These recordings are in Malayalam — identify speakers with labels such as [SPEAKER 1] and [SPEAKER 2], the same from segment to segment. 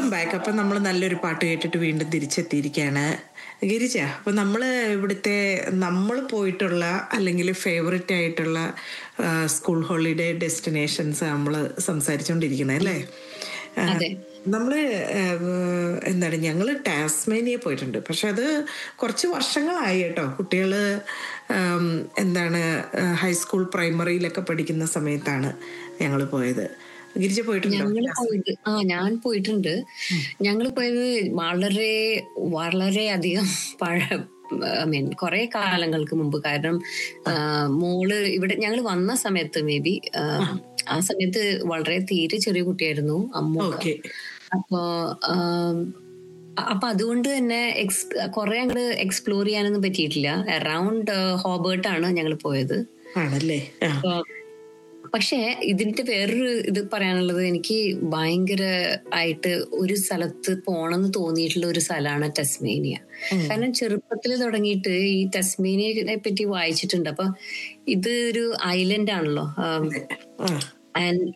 [SPEAKER 1] ബാക്ക് അപ്പം നമ്മൾ നല്ലൊരു പാട്ട് കേട്ടിട്ട് വീണ്ടും തിരിച്ചെത്തിയിരിക്കുകയാണ് ഗിരിജ അപ്പം നമ്മൾ ഇവിടുത്തെ നമ്മൾ പോയിട്ടുള്ള അല്ലെങ്കിൽ ഫേവററ്റ് ആയിട്ടുള്ള സ്കൂൾ ഹോളിഡേ ഡെസ്റ്റിനേഷൻസ് നമ്മൾ സംസാരിച്ചുകൊണ്ടിരിക്കുന്നത് അല്ലേ ആ,
[SPEAKER 2] അതെ
[SPEAKER 1] നമ്മള് ഏഹ്, എന്താണ് ഞങ്ങള് ടാസ്മേനിയ പോയിട്ടുണ്ട് പക്ഷെ അത് കുറച്ച് വർഷങ്ങളായി കേട്ടോ കുട്ടികള് ഉം, എന്താണ് ഏഹ്, ഹൈസ്കൂൾ പ്രൈമറിയിലൊക്കെ പഠിക്കുന്ന സമയത്താണ് ഞങ്ങൾ പോയത് ഗിരിജ പോയിട്ടുണ്ടോ
[SPEAKER 2] ഞങ്ങള് പോയത് ആ ഞാൻ പോയിട്ടുണ്ട് ഞങ്ങള് പോയത് വളരെ വളരെ അധികം പഴ ഐ മീൻ കുറെ കാലങ്ങൾക്ക് മുമ്പ് കാരണം ആ, മോള് ഇവിടെ ഞങ്ങൾ വന്ന സമയത്ത് മേ ബി ആ സമയത്ത് വളരെ തീരെ ചെറിയ കുട്ടിയായിരുന്നു അമ്മ
[SPEAKER 1] ഓക്കെ
[SPEAKER 2] അപ്പോ ആം, അപ്പൊ അതുകൊണ്ട് തന്നെ എക്സ് കുറെ അങ്ങോട്ട് എക്സ്പ്ലോർ ചെയ്യാനൊന്നും പറ്റിയിട്ടില്ല അറൌണ്ട് ഹോബേർട്ട് ആണ് ഞങ്ങൾ പോയത്
[SPEAKER 1] ആണല്ലേ ആ
[SPEAKER 2] അപ്പൊ പക്ഷേ ഇതിന്റെ വേറൊരു ഇത് പറയാനുള്ളത് എനിക്ക് ഭയങ്കര ആയിട്ട് ഒരു സ്ഥലത്ത് പോണെന്ന് തോന്നിയിട്ടുള്ള ഒരു സ്ഥലമാണ് ടെസ്മേനിയ കാരണം ചെറുപ്പത്തിൽ തുടങ്ങിയിട്ട് ഈ ടെസ്മേനിയനെ പറ്റി വായിച്ചിട്ടുണ്ട് അപ്പൊ ഇത് ഒരു ഐലൻഡ് ആണല്ലോ
[SPEAKER 1] ആ
[SPEAKER 2] ആൻഡ്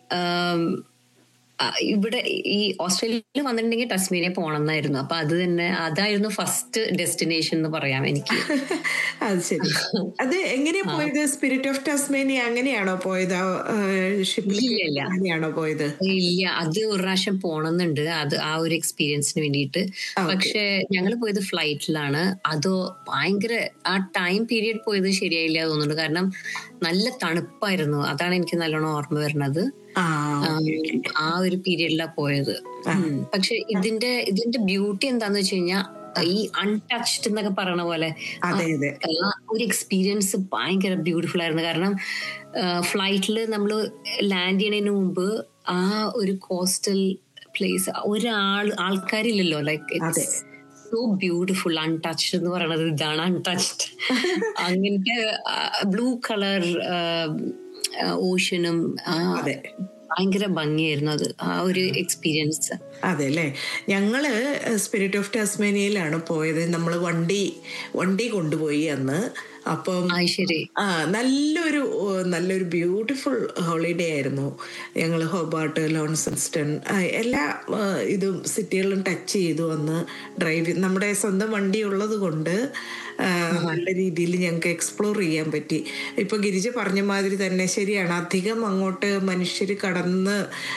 [SPEAKER 2] ഇവിടെ ഈ ഓസ്ട്രേലിയയിൽ വന്നിട്ടുണ്ടെങ്കിൽ ടസ്മേനിയ പോണം എന്നായിരുന്നു അപ്പൊ അത് തന്നെ അതായിരുന്നു ഫസ്റ്റ് ഡെസ്റ്റിനേഷൻ എന്ന് പറയാം എനിക്ക്
[SPEAKER 1] അത് ശരി അത് എങ്ങനെയാ പോയത് സ്പിരിറ്റ് ഓഫ് ടാസ്മേനിയ അങ്ങനെയാണോ പോയത് ഷിപ്പിൽ
[SPEAKER 2] ഇല്ല, ഇല്ല.
[SPEAKER 1] അങ്ങനെയാണോ പോയത്
[SPEAKER 2] ഇല്ല അത് ഒരു പ്രാവശ്യം പോണമെന്നുണ്ട് അത് ആ ഒരു എക്സ്പീരിയൻസിന് വേണ്ടിയിട്ട്
[SPEAKER 1] ആ, okay.
[SPEAKER 2] പക്ഷെ ഞങ്ങൾ പോയത് ഫ്ലൈറ്റിലാണ് അതോ ഭയങ്കര ആ ടൈം പീരിയഡ് പോയത് ശരിയായില്ല തോന്നുന്നുണ്ട് കാരണം നല്ല തണുപ്പായിരുന്നു അതാണ് എനിക്ക് നല്ലോണം ഓർമ്മ വരുന്നത്
[SPEAKER 1] ആ
[SPEAKER 2] ആം, ആ ഒരു പീരിയഡിലാണ് പോയത് ഉം. പക്ഷെ ഇതിന്റെ ഇതിന്റെ ബ്യൂട്ടി എന്താന്ന് വെച്ച് കഴിഞ്ഞാൽ ഈ അൺടച്ച്ഡ് എന്നൊക്കെ പറയണ പോലെ
[SPEAKER 1] അതെ അതെ
[SPEAKER 2] ആ ഒരു എക്സ്പീരിയൻസ് ഭയങ്കര ബ്യൂട്ടിഫുൾ ആയിരുന്നു കാരണം ഫ്ലൈറ്റിൽ നമ്മൾ ലാൻഡ് ചെയ്യണതിന് മുമ്പ് ആ ഒരു കോസ്റ്റൽ പ്ലേസ് ഒരാൾ ആൾക്കാരില്ലല്ലോ ലൈക്ക്
[SPEAKER 1] അതെ.
[SPEAKER 2] സോ ബ്യൂട്ടിഫുൾ അൺടച്ച്ഡ് എന്ന് പറയുന്നത് ഇതാണ് അൺടച്ച്ഡ് അങ്ങനത്തെ ബ്ലൂ കളർ ഓഷ്യനും
[SPEAKER 1] അതെ
[SPEAKER 2] ഭയങ്കര ഭംഗിയായിരുന്നു അത് ആ ഒരു എക്സ്പീരിയൻസ്
[SPEAKER 1] അതെ അല്ലേ ഞങ്ങള് സ്പിരിറ്റ് ഓഫ് ടാസ്മേനിയയിലാണ് പോയത് നമ്മൾ വണ്ടി വണ്ടി കൊണ്ടുപോയി അന്ന് അപ്പം
[SPEAKER 2] ആ ശരി
[SPEAKER 1] ആ നല്ലൊരു ഓ, നല്ലൊരു ബ്യൂട്ടിഫുൾ ഹോളിഡേ ആയിരുന്നു ഞങ്ങൾ ഹോബാർട്ട് ലോൺസൺസ്റ്റൺ ആ, എല്ലാ ആ, ഇതും സിറ്റികളും ടച്ച് ചെയ്തു വന്ന് ഡ്രൈവ് നമ്മുടെ സ്വന്തം വണ്ടി ഉള്ളത് കൊണ്ട് ആ, നല്ല രീതിയിൽ ഞങ്ങൾക്ക് എക്സ്പ്ലോർ ചെയ്യാൻ പറ്റി ഇപ്പൊ ഗിരിജ പറഞ്ഞ മാതിരി തന്നെ ശരിയാണ് അധികം അങ്ങോട്ട് മനുഷ്യർ കടന്ന്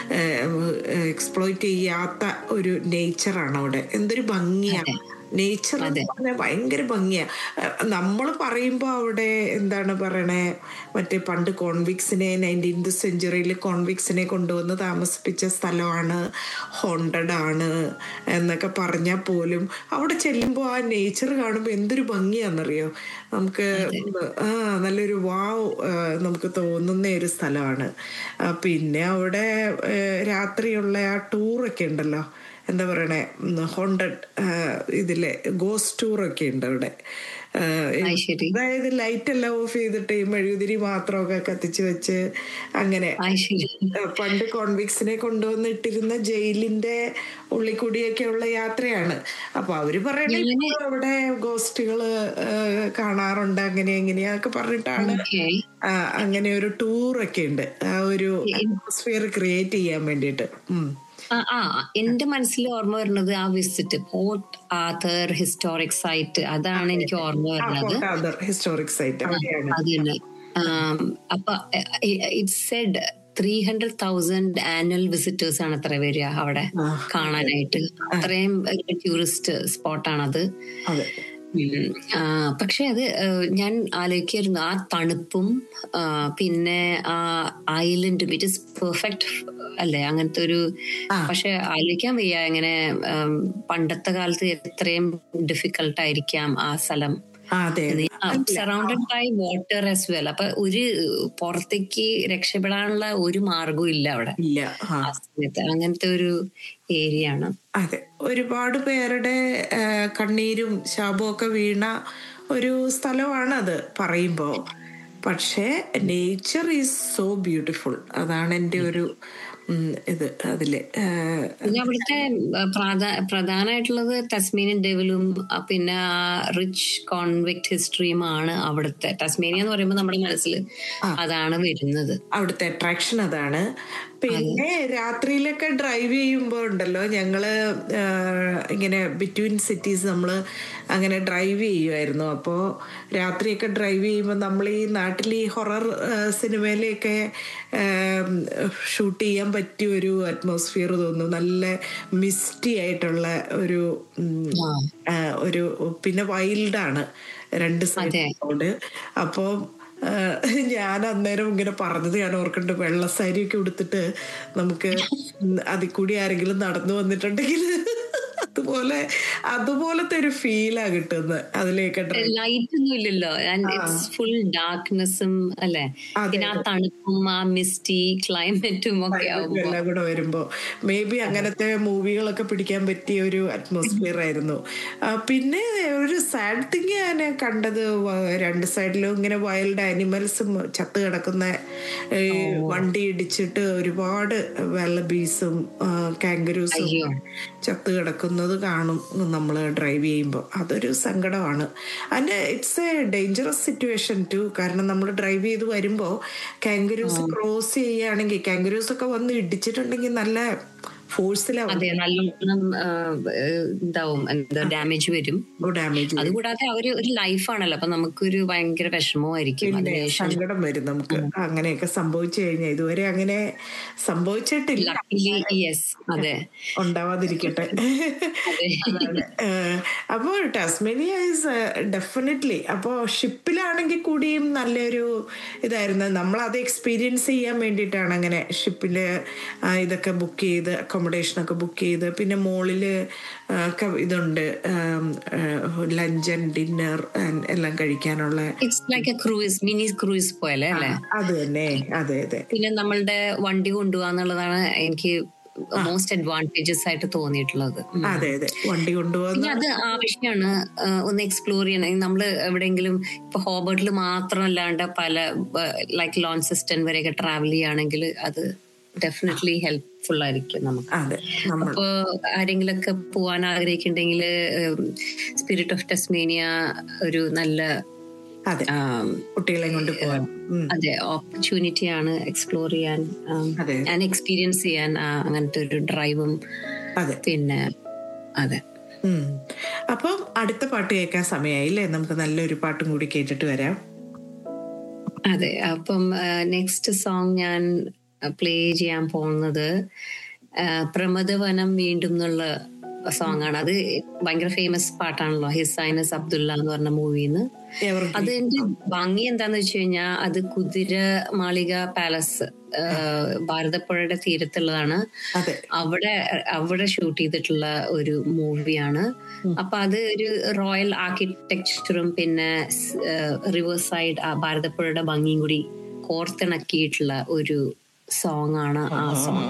[SPEAKER 1] എക്സ്പ്ലോയിറ്റ് ചെയ്യാത്ത ഒരു നേച്ചറാണ് അവിടെ എന്തൊരു ഭംഗിയാണ് നേച്ചർ എന്ന് പറഞ്ഞാൽ ഭയങ്കര ഭംഗിയാ നമ്മൾ പറയുമ്പോൾ അവിടെ എന്താണ് പറയണേ മറ്റേ പണ്ട് കോൺവിക്സിനെ നയൻറ്റീൻത് സെഞ്ചുറിയിൽ കോൺവിക്സിനെ കൊണ്ടുവന്ന് താമസിപ്പിച്ച സ്ഥലമാണ് ഹോണ്ടഡ് ആണ് എന്നൊക്കെ പറഞ്ഞാൽ പോലും അവിടെ ചെല്ലുമ്പോൾ ആ നേച്ചർ കാണുമ്പോൾ എന്തൊരു ഭംഗിയാണെന്നറിയോ നമുക്ക് ആ നല്ലൊരു വാവ് ആ, നമുക്ക് തോന്നുന്ന ഒരു സ്ഥലമാണ് ആ, പിന്നെ അവിടെ ഏ, രാത്രിയുള്ള ആ ടൂറൊക്കെ ഉണ്ടല്ലോ എന്താ പറയണേ ഹോണ്ടഡ് ഇതിലെ ഗോസ് ടൂറൊക്കെ ഉണ്ട് അവിടെ ആ,
[SPEAKER 2] അത് ശരി
[SPEAKER 1] അതായത് ലൈറ്റ് എല്ലാം ഓഫ് ചെയ്തിട്ട് ഈ മെഴുകുതിരി മാത്രമൊക്കെ കത്തിച്ച് വെച്ച് അങ്ങനെ
[SPEAKER 2] ആ ശരി
[SPEAKER 1] ആ, പണ്ട് കോൺവിക്സിനെ കൊണ്ടുവന്നിട്ടിരുന്ന ജയിലിന്റെ ഉള്ളിൽ കൂടിയൊക്കെ ഉള്ള യാത്രയാണ് അപ്പൊ അവര് പറയണേ ഇപ്പോൾ അവിടെ ഗോസ്റ്റുകള് കാണാറുണ്ട് അങ്ങനെ എങ്ങനെയാക്കെ പറഞ്ഞിട്ടാണ്
[SPEAKER 2] ഓക്കെ
[SPEAKER 1] ആ, അങ്ങനെ ഒരു ടൂറൊക്കെ ഉണ്ട് ആ ഒരു അറ്റ്മോസ്ഫിയർ ക്രിയേറ്റ് ചെയ്യാൻ വേണ്ടിയിട്ട് ഉം.
[SPEAKER 2] ആ ആ എന്റെ മനസ്സിൽ ഓർമ്മ വരുന്നത് ആ visit Port Arthur historic site അതാണ് എനിക്ക് ഓർമ്മ
[SPEAKER 1] ആ,
[SPEAKER 2] വരുന്നത്
[SPEAKER 1] കോട്ട അതർ ഹിസ്റ്റോറിക് സൈറ്റ് അവിടെയാണ്
[SPEAKER 2] അത് തന്നെ ആം, അപ്പൊ it said three hundred thousand annual visitors ആണ് അത്ര വരിക അവിടെ
[SPEAKER 1] ആ.
[SPEAKER 2] കാണാനായിട്ട് അത്രയും ടൂറിസ്റ്റ് സ്പോട്ടാണത്
[SPEAKER 1] അതെ
[SPEAKER 2] ഉം. ആ, പക്ഷെ അത് ഏഹ്, ഞാൻ ആലോചിക്കായിരുന്നു ആ തണുപ്പും ആ, പിന്നെ ആ ഐലൻഡും ഇറ്റ് ഇസ് പെർഫെക്റ്റ് അല്ലേ അങ്ങനത്തെ ഒരു
[SPEAKER 1] ആ.
[SPEAKER 2] പക്ഷെ ആലോചിക്കാൻ വയ്യ എങ്ങനെ ഉം, പണ്ടത്തെ കാലത്ത് എത്രയും ഡിഫിക്കൽട്ട് ആയിരിക്കാം ആ സ്ഥലം
[SPEAKER 1] ആ, അതെ
[SPEAKER 2] surrounded by water as well അപ്പൊ ഒരു പുറത്തേക്ക് രക്ഷപ്പെടാനുള്ള ഒരു മാർഗവും ഇല്ല അവിടെ
[SPEAKER 1] ഇല്ല ആ
[SPEAKER 2] ആ സമയത്ത് അങ്ങനത്തെ ഒരു ഏരിയ ആണ്
[SPEAKER 1] അതെ ഒരുപാട് പേരുടെ ആ, കണ്ണീരും ശാപവും ഒക്കെ വീണ ഒരു സ്ഥലമാണത് പറയുമ്പോൾ പക്ഷേ നേച്ചർ ഈസ് സോ ബ്യൂട്ടിഫുൾ അതാണ് എൻ്റെ ഒരു ഉം, ഇത് അതില് ആ,
[SPEAKER 2] പിന്നെ അവിടുത്തെ ആ, പ്രാധാ- പ്രധാനമായിട്ടുള്ളത് തസ്മേനിയൻ ഡെവിലും ആ, പിന്നെ റിച്ച് കോൺവിക്ട് ഹിസ്റ്ററിയുമാണ് അവിടുത്തെ തസ്മേനിയ എന്ന് പറയുമ്പോൾ നമ്മുടെ മനസ്സിൽ അതാണ് വരുന്നത്
[SPEAKER 1] അവിടുത്തെ അട്രാക്ഷൻ അതാണ് പിന്നെ രാത്രിയിലൊക്കെ ഡ്രൈവ് ചെയ്യുമ്പോൾ ഉണ്ടല്ലോ ഞങ്ങള് ആ, ഇങ്ങനെ ബിറ്റ്വീൻ സിറ്റീസ് നമ്മൾ അങ്ങനെ ഡ്രൈവ് ചെയ്യുമായിരുന്നു അപ്പോൾ രാത്രിയൊക്കെ ഡ്രൈവ് ചെയ്യുമ്പോൾ നമ്മൾ ഈ നാട്ടിൽ ഈ ഹൊറർ സിനിമയിലെയൊക്കെ ഷൂട്ട് ചെയ്യാൻ പറ്റിയ ഒരു അറ്റ്മോസ്ഫിയർ തോന്നുന്നു നല്ല മിസ്റ്റി ആയിട്ടുള്ള ഒരു ഉം,
[SPEAKER 2] ആ.
[SPEAKER 1] ആ, ഒരു പിന്നെ വൈൽഡാണ് രണ്ട് സൈഡ് അപ്പോൾ ഞാൻ അന്നേരം ഇങ്ങനെ പറഞ്ഞത് ഞാൻ ഓർക്കുന്നുണ്ട് വെള്ള സാരിയൊക്കെ ഉടുത്തിട്ട് നമുക്ക് അതിൽ കൂടി ആരെങ്കിലും നടന്നു വന്നിട്ടുണ്ടെങ്കിൽ അതുപോലെ അതുപോലത്തെ ഒരു ഫീലാ കിട്ടുന്നത് അതിലേക്ക്
[SPEAKER 2] ലൈറ്റ് ഒന്നും ഇല്ലല്ലോ ഇറ്റ്സ് ഫുൾ ഡാർക്ക്നെസ്സും അല്ലെ പിന്നെ ആ തണുപ്പും ആ മിസ്റ്റി ക്ലൈമറ്റും ഒക്കെ ആവുമ്പോ
[SPEAKER 1] എല്ലാം കൂടെ വരുമ്പോ മേ ബി അങ്ങനത്തെ മൂവികളൊക്കെ പിടിക്കാൻ പറ്റിയ ഒരു അറ്റ്മോസ്ഫിയർ ആയിരുന്നു ആ, പിന്നെ ഒരു സാഡ് തിങ് ഞാൻ കണ്ടത് വ- രണ്ട് സൈഡിലും ഇങ്ങനെ വൈൽഡ് ആനിമൽസും ചത്ത് കിടക്കുന്ന ഈ വണ്ടി ഇടിച്ചിട്ട് ഒരുപാട് വെള്ളബീസും കാങ്കരൂസും
[SPEAKER 2] അയ്യോ.
[SPEAKER 1] ചത്ത് കിടക്കുന്നത് കാണും നമ്മൾ ഡ്രൈവ് ചെയ്യുമ്പോൾ അതൊരു സങ്കടമാണ് അതിൻ്റെ it's a dangerous situation too കാരണം നമ്മൾ ഡ്രൈവ് ചെയ്ത് വരുമ്പോൾ കാങ്കരൂസ് ക്രോസ് ചെയ്യുകയാണെങ്കിൽ കാങ്കരൂസ് ഒക്കെ വന്ന് ഇടിച്ചിട്ടുണ്ടെങ്കിൽ നല്ല ഫോഴ്സിലാവും
[SPEAKER 2] അതെ നല്ലോണം ആ, ഏഹ്, ഇതാവും എന്താ ഡാമേജ് വരും
[SPEAKER 1] ഡാമേജ്
[SPEAKER 2] അതുകൂടാതെ അവര് ഒരു ലൈഫാണല്ലോ അപ്പൊ നമുക്കൊരു ഭയങ്കര വിഷമമായിരിക്കും
[SPEAKER 1] പിന്നെ
[SPEAKER 2] അതിനുശേഷം
[SPEAKER 1] സങ്കടം വരും നമുക്ക് അങ്ങനെയൊക്കെ സംഭവിച്ചു കഴിഞ്ഞാൽ ഇതുവരെ അങ്ങനെ സംഭവിച്ചിട്ടില്ല
[SPEAKER 2] ലക്കിലി യെസ് അതെ
[SPEAKER 1] ഉണ്ടാവാതിരിക്കട്ടെ
[SPEAKER 2] അതെ.
[SPEAKER 1] അതാണ്. ഏഹ് അപ്പോ ടാസ്മേനിയ ഇസ് ഡെഫിനറ്റ്ലി അപ്പോൾ ഷിപ്പിലാണെങ്കിൽ കൂടിയും നല്ലൊരു ഇതായിരുന്നു നമ്മൾ അത് എക്സ്പീരിയൻസ് ചെയ്യാൻ വേണ്ടിയിട്ടാണ് അങ്ങനെ ഷിപ്പിൽ ഇതൊക്കെ ബുക്ക് ചെയ്ത് അക്കോമഡേഷൻ ഒക്കെ ബുക്ക് ചെയ്ത് പിന്നെ മോളിൽ ഒക്കെ ഇതുണ്ട് ലഞ്ച് ആൻഡ് ഡിന്നർ എല്ലാം കഴിക്കാനുള്ള
[SPEAKER 2] it's like a cruise mini cruise പോലെ അല്ലെ
[SPEAKER 1] അത് തന്നെ അതെ അതെ
[SPEAKER 2] പിന്നെ നമ്മളുടെ വണ്ടി കൊണ്ടുപോകാന്നുള്ളതാണ് എനിക്ക് മോസ്റ്റ് അഡ്വാൻറ്റേജസ് ആയിട്ട് തോന്നിയിട്ടുള്ളത് ഉം.
[SPEAKER 1] അതെ അതെ വണ്ടി കൊണ്ടുപോകുന്ന
[SPEAKER 2] പിന്നെ അത് ആവശ്യമാണ് ആ, ഒന്ന് എക്സ്പ്ലോർ ചെയ്യണം നമ്മൾ എവിടെയെങ്കിലും ഇപ്പൊ ഹോബർട്ടിൽ മാത്രമല്ലാണ്ട് പല ലൈക്ക് ലോൺ സിസ്റ്റം വരെയൊക്കെ ട്രാവൽ ചെയ്യുകയാണെങ്കിൽ അത് ഡെഫിനറ്റ്ലി ഹെൽപ്ഫുൾ ആയിരിക്കും നമുക്ക്
[SPEAKER 1] അതെ നമ്മൾ
[SPEAKER 2] അപ്പൊ ആരെങ്കിലൊക്കെ പോവാൻ ആഗ്രഹിക്കുന്നുണ്ടെങ്കിൽ സ്പിരിറ്റ് ഓഫ് ടെസ്മേനിയ ഒരു നല്ല
[SPEAKER 1] അതെ
[SPEAKER 2] ആം,
[SPEAKER 1] കുട്ടികളെ കൊണ്ട് പോകാൻ ഉം.
[SPEAKER 2] അതെ ഓപ്പർച്യൂണിറ്റി ആണ് എക്സ്പ്ലോർ ചെയ്യാൻ
[SPEAKER 1] അതെ
[SPEAKER 2] ഞാൻ എക്സ്പീരിയൻസ് ചെയ്യാൻ ആ, അങ്ങനത്തെ ഒരു ഡ്രൈവും
[SPEAKER 1] അതെ
[SPEAKER 2] പിന്നെ അതെ
[SPEAKER 1] ഉം. അപ്പം അടുത്ത പാട്ട് കേൾക്കാൻ സമയമായില്ലേ നമുക്ക് നല്ലൊരു പാട്ടും കൂടി കേട്ടിട്ട് വരാം
[SPEAKER 2] അതെ അപ്പം നെക്സ്റ്റ് സോങ് ഞാൻ പ്ലേ ചെയ്യാൻ പോകുന്നത് ആ, പ്രമദവനം വീണ്ടും എന്നുള്ള സോങ് ആണ് അത് ഭയങ്കര ഫേമസ് പാട്ടാണല്ലോ ഹിസൈനസ് അബ്ദുള്ള എന്ന് പറഞ്ഞ മൂവിന്ന്
[SPEAKER 1] എവർ
[SPEAKER 2] അത് എന്റെ ഭംഗി എന്താന്ന് വെച്ച് കഴിഞ്ഞാൽ അത് കുതിര മാളിക പാലസ് ആ, ഭാരതപ്പുഴയുടെ തീരത്തുള്ളതാണ്
[SPEAKER 1] അതെ
[SPEAKER 2] അവിടെ അവിടെ ഷൂട്ട് ചെയ്തിട്ടുള്ള ഒരു മൂവിയാണ് അപ്പൊ അത് ഒരു റോയൽ ആർക്കിടെക്ചറും പിന്നെ റിവർ സൈഡ് ഭാരതപ്പുഴയുടെ ഭംഗിയും കൂടി കോർത്തിണക്കിയിട്ടുള്ള ഒരു സോങ് ആണ് ആ സോങ്